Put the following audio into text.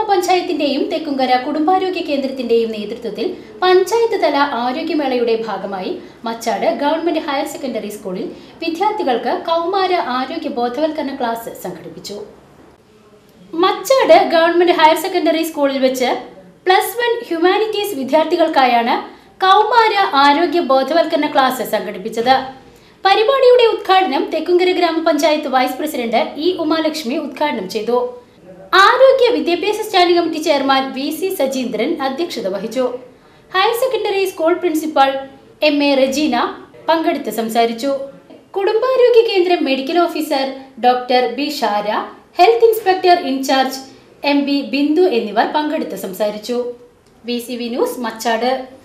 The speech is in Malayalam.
ഗ്രാമപഞ്ചായത്തിന്റെയും തെക്കുംകര കുടുംബാരോഗ്യ കേന്ദ്രത്തിന്റെയും നേതൃത്വത്തിൽ പഞ്ചായത്ത് തല ആരോഗ്യമേളയുടെ ഭാഗമായി മച്ചാട് ഗവൺമെന്റ് ഹയർ സെക്കൻഡറി സ്കൂളിൽ വിദ്യാർത്ഥികൾക്ക് കൗമാര ആരോഗ്യ ബോധവൽക്കരണ ക്ലാസ് സംഘടിപ്പിച്ചു മച്ചാട് ഗവൺമെന്റ് ഹയർ സെക്കൻഡറി സ്കൂളിൽ വെച്ച് പ്ലസ് വൺ ഹ്യൂമാനിറ്റീസ് വിദ്യാർത്ഥികൾക്കായാണ് കൗമാര ആരോഗ്യ ബോധവൽക്കരണ ക്ലാസ് സംഘടിപ്പിച്ചത് പരിപാടിയുടെ ഉദ്ഘാടനം തെക്കുംകര ഗ്രാമപഞ്ചായത്ത് വൈസ് പ്രസിഡന്റ് ഇ ഉമാലക്ഷ്മി ഉദ്ഘാടനം ചെയ്തു ആരോഗ്യ വിദ്യാഭ്യാസ standing committee chairman V C Sajeendran അധ്യക്ഷത വഹിച്ചു higher secondary school principal M A Rejeena പങ്കെടുത്ത് സംസാരിച്ചു കുടുംബാരോഗ്യ കേന്ദ്രം medical officer doctor B Shara health inspector in-charge M B Bindu എന്നിവർ പങ്കെടുത്ത് സംസാരിച്ചു B C V news Machad